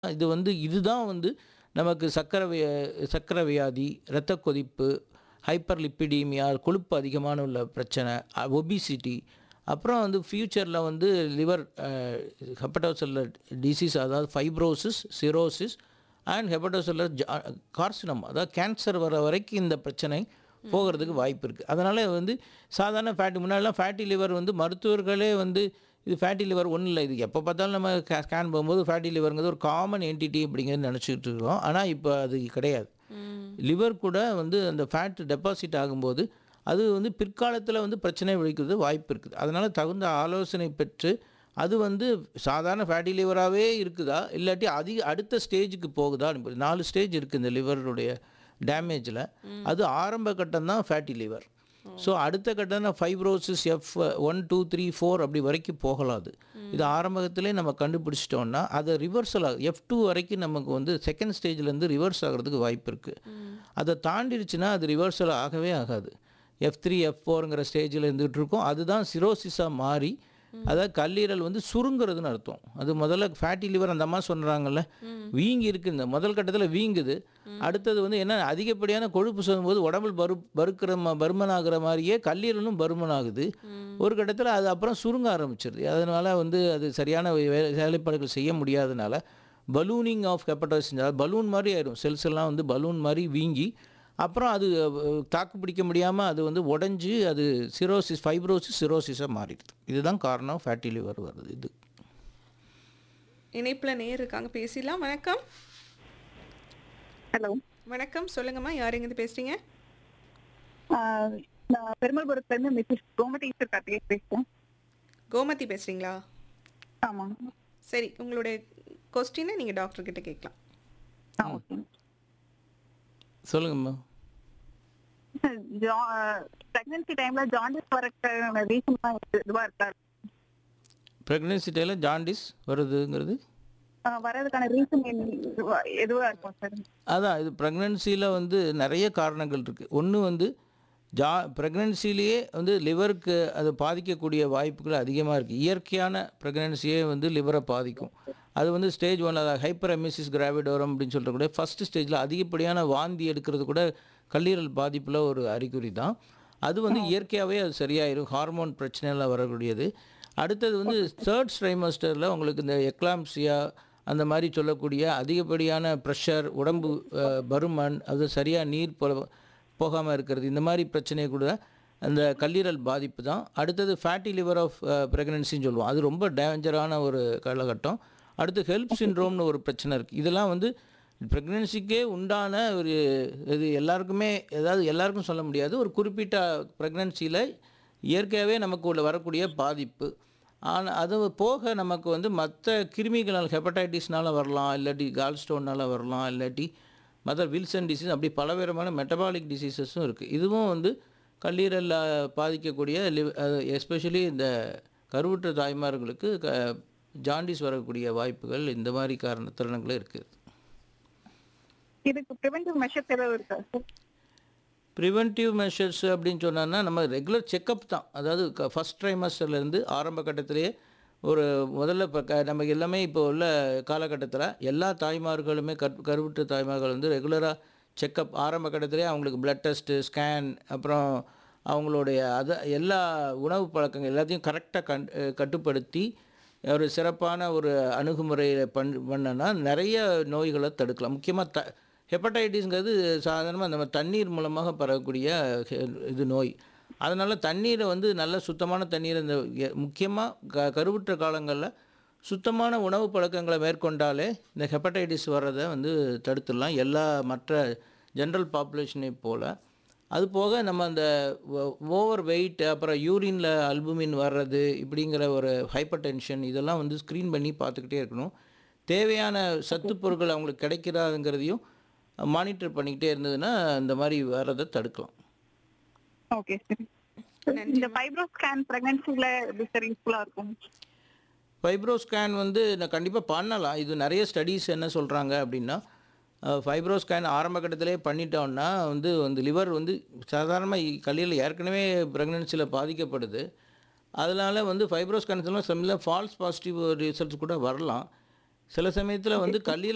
இது வந்து இதுதான் வந்து நமக்கு சர்க்கரை வியா சர்க்கரை வியாதி, இரத்த கொதிப்பு, ஹைப்பர் லிப்பிடீமியா, கொழுப்பு அதிகமான உள்ள பிரச்சனை, அ ஒபிசிட்டி, அப்புறம் வந்து ஃப்யூச்சரில் வந்து லிவர் அ ஹெப்படோசெல்லுலர் டிசீஸ் அதாவது ஃபைப்ரோசிஸ், சிரோசிஸ் அண்ட் ஹெப்படோசெல்லுலர் ஜா கார்சினோமா அதாவது கேன்சர் வர வரைக்கும் இந்த பிரச்சனை போகிறதுக்கு வாய்ப்பு இருக்குது. அதனால் வந்து சாதாரண ஃபேட்டி முன்னாடிலாம் ஃபேட்டி லிவர் வந்து மருத்துவர்களே வந்து இது ஃபேட்டி லிவர் ஒன்றும் இல்லை இது எப்போ பார்த்தாலும் நம்ம கே ஸ்கேன் போகும்போது ஃபேட்டி லிவருங்கிறது ஒரு காமன் என்டிட்டி அப்படிங்கிறது நினச்சிக்கிட்டு இருக்கிறோம் ஆனால் இப்போ அது கிடையாது லிவர் கூட வந்து அந்த ஃபேட் டெபாசிட் ஆகும்போது அது வந்து பிற்காலத்தில் வந்து பிரச்சனை விளைக்கிறது வாய்ப்பு இருக்குது அதனால் தகுந்த ஆலோசனை பெற்று அது வந்து சாதாரண ஃபேட்டி லிவராகவே இருக்குதா இல்லாட்டி அதிக அடுத்த ஸ்டேஜுக்கு போகுதா நாலு ஸ்டேஜ் இருக்குது இந்த லிவருடைய டேமேஜில் அது ஆரம்ப கட்டம் தான் ஃபேட்டி லிவர் ஸோ அடுத்த கட்டம் fibrosis F one two three four அப்படி வரைக்கும் போகலாம் அது இது ஆரம்பத்திலே நம்ம கண்டுபிடிச்சிட்டோம்னா அதை ரிவர்சல் ஆகும் எஃப் டூ வரைக்கும் நமக்கு வந்து செகண்ட் ஸ்டேஜ்லேருந்து ரிவர்ஸ் ஆகிறதுக்கு வாய்ப்பு இருக்குது அதை தாண்டிடுச்சுன்னா அது ரிவர்சல் ஆகவே ஆகாது எஃப் த்ரீ எஃப் ஃபோருங்கிற ஸ்டேஜில் இருந்துகிட்டு இருக்கோம் அதுதான் சிரோசிஸாக மாறி அதாவது கல்லீரல் வந்து சுருங்குறதுன்னு அர்த்தம் அது முதல்ல ஃபேட்டி லிவர் அந்த அம்மா சொல்கிறாங்கல்ல வீங்கி இருக்குது இந்த முதல் கட்டத்தில் வீங்குது அடுத்தது வந்து என்ன அதிகப்படியான கொழுப்பு சொல்லும்போது உடம்புல பரு பருக்கிற ம பருமனாகிற மாதிரியே கல்லீரலும் பருமனாகுது ஒரு கட்டத்தில் அது அப்புறம் சுருங்க ஆரம்பிச்சிருது அதனால் வந்து அது சரியான வே வேலைப்பாடுகள் செய்ய முடியாதனால பலூனிங் ஆஃப் ஹெப்படைசிஸ் பலூன் மாதிரி ஆயிடும் செல்ஸ் எல்லாம் வந்து பலூன் மாதிரி வீங்கி அப்புறம் அது தாக்கு பிடிக்க முடியாமல் அது வந்து உடஞ்சி அது சிரோசிஸ் ஃபைப்ரோசிஸ் சிரோசிஸாக மாறிடுது இதுதான் காரணம் ஃபேட்டி லிவர் வருது இது இணைப்பில் நேர் இருக்காங்க பேசிடலாம் வணக்கம் ஹலோ வணக்கம் சொல்லுங்கம்மா யார் எங்கேருந்து பேசுறீங்க நான் பெருமாள்புரத்துல இருந்து மிஸ்ஸஸ் கோமதி ஈஸ்வர் கார்த்திகேயன் பேசுறேன் கோமதி பேசுறீங்களா ஆமாங்க சரி உங்களுடைய கொஸ்டினை நீங்கள் டாக்டர் கிட்ட கேட்கலாம் ஆ ஓகே சொல்லுங்கம்மா பிரெக்னன்சி டைம்ல ஜாண்டிஸ் வரக்கான ரீசன் இதுவா இருக்கா ப்ரெக்னென்சி டைமில் ஜாண்டிஸ் வருதுங்கிறது ஆஹ் வர்றதுக்கான ரீசன் எதுவா இருக்கும் சார் அதான் இது ப்ரெக்னென்சியில் வந்து நிறைய காரணங்கள் இருக்குது ஒன்று வந்து ஜா ப்ரெக்னென்சிலேயே வந்து லிவருக்கு அது பாதிக்கக்கூடிய வாய்ப்புகள் அதிகமாக இருக்குது இயற்கையான ப்ரெக்னென்சியே வந்து லிவரை பாதிக்கும் அது வந்து ஸ்டேஜ் ஒன் அதாவது ஹைப்பர் எமிசிஸ் கிராவிடோரம் அப்படின்னு சொல்கிற கூட ஃபஸ்ட்டு ஸ்டேஜில் அதிகப்படியான வாந்தி எடுக்கிறது கூட கல்லீரல் பாதிப்பில் ஒரு அறிகுறி தான் அது வந்து இயற்கையாகவே அது சரியாயிரும் ஹார்மோன் பிரச்சனையில் வரக்கூடியது அடுத்தது வந்து தேர்ட் ஸ்ட்ரைமஸ்டரில் உங்களுக்கு இந்த எக்லாம்சியா அந்த மாதிரி சொல்லக்கூடிய அதிகப்படியான ப்ரெஷர் உடம்பு அஹ், பருமன் அது சரியாக நீர் போல போகாமல் இருக்கிறது இந்த மாதிரி பிரச்சனை கூட அந்த கல்லீரல் பாதிப்பு தான் அடுத்தது ஃபேட்டி லிவர் ஆஃப் ப்ரெக்னன்சின்னு சொல்லுவோம் அது ரொம்ப டேஞ்சரான ஒரு காலகட்டம் அடுத்து ஹெல்ப் சின்ரோம்னு ஒரு பிரச்சனை இருக்குது இதெல்லாம் வந்து ப்ரெக்னென்சிக்கே உண்டான ஒரு இது எல்லாருக்குமே ஏதாவது எல்லாருக்கும் சொல்ல முடியாது ஒரு குறிப்பிட்ட ப்ரெக்னென்சியில் இயற்கையாகவே நமக்கு உள்ள வரக்கூடிய பாதிப்பு ஆனால் அது போக நமக்கு வந்து மற்ற கிருமிகளால் ஹெப்படைட்டிஸ்னால வரலாம் இல்லாட்டி கால் ஸ்டோனால் வரலாம் இல்லாட்டி மற்ற வில்சன் டிசீஸ் அப்படி பலவிதமான மெட்டபாலிக் டிசீசஸும் இருக்குது இதுவும் வந்து கல்லீரலில் பாதிக்கக்கூடிய லிவ் எஸ்பெஷலி இந்த கருவுற்ற தாய்மார்களுக்கு க ஜாண்டிஸ் வரக்கூடிய வாய்ப்புகள் இந்த மாதிரி காரண தருணங்களும் இருக்குது இதுக்கு ப்ரிவென்டிவ் மெஷர்ஸ் ஏதாவது இருக்கா சார் ப்ரிவென்டிவ் மெஷர்ஸ் அப்படின்னு சொன்னோன்னா நம்ம ரெகுலர் செக்கப் தான் அதாவது ஃபஸ்ட் ட்ரைமஸ்டர்லேருந்து ஆரம்ப கட்டத்திலேயே ஒரு முதல்ல இப்போ க நமக்கு எல்லாமே இப்போ உள்ள காலகட்டத்தில் எல்லா தாய்மார்களுமே கரு கருவுற்ற தாய்மார்கள் வந்து ரெகுலராக செக்கப் ஆரம்ப கட்டத்திலே அவங்களுக்கு பிளட் டெஸ்ட்டு ஸ்கேன் அப்புறம் அவங்களுடைய அதை எல்லா உணவு பழக்கங்கள் எல்லாத்தையும் கரெக்டாக கண் கட்டுப்படுத்தி ஒரு சிறப்பான ஒரு அணுகுமுறையில் பண் பண்ணனா நிறைய நோய்களை தடுக்கலாம் முக்கியமாக த ஹெப்படைட்டிஸ்ங்கிறது சாதாரணமாக நம்ம தண்ணீர் மூலமாக பரவக்கூடிய ஹெ- இது நோய் அதனால் தண்ணீரை வந்து நல்ல சுத்தமான தண்ணீரை இந்த முக்கியமாக க கருவுற்ற காலங்களில் சுத்தமான உணவு பழக்கங்களை மேற்கொண்டாலே இந்த ஹெப்படைட்டிஸ் வர்றதை வந்து தடுத்துடலாம் எல்லா மற்ற ஜென்ரல் பாப்புலேஷனை போல் அது போக நம்ம அந்த ஓவர் வெயிட் அப்புறம் யூரினில் அல்புமின் வர்றது இப்படிங்கிற ஒரு ஹைப்பர் டென்ஷன் இதெல்லாம் வந்து ஸ்க்ரீன் பண்ணி பார்த்துக்கிட்டே இருக்கணும் தேவையான சத்துப் பொருட்கள் அவங்களுக்கு கிடைக்கிறாதுங்கிறதையும் மானிட்டர் பண்ணிக்கிட்டே இருந்ததுன்னா இந்த மாதிரி வர்றதை தடுக்கலாம் ஓகே சரி இந்த ஃபைப்ரோ ஸ்கேன் பிரெக்னன்சில எப்படி சார் யூஸ்ஃபுல்லா இருக்கும் ஃபைப்ரோ ஸ்கேன் வந்து நான் கண்டிப்பாக பண்ணலாம் இது நிறைய ஸ்டடீஸ் என்ன சொல்கிறாங்க அப்படின்னா ஃபைப்ரோ ஸ்கேன் ஆரம்ப கட்டத்திலே பண்ணிட்டோம்னா வந்து வந்து லிவர் வந்து சாதாரணமாக கல்லீரல் ஏற்கனவே ப்ரெக்னன்சியில் பாதிக்கப்படுது அதனால் வந்து ஃபைப்ரோ ஸ்கேன் சில ஃபால்ஸ் பாசிட்டிவ் ரிசல்ட்ஸ் கூட வரலாம் சில சமயத்தில் வந்து கல்லீரல்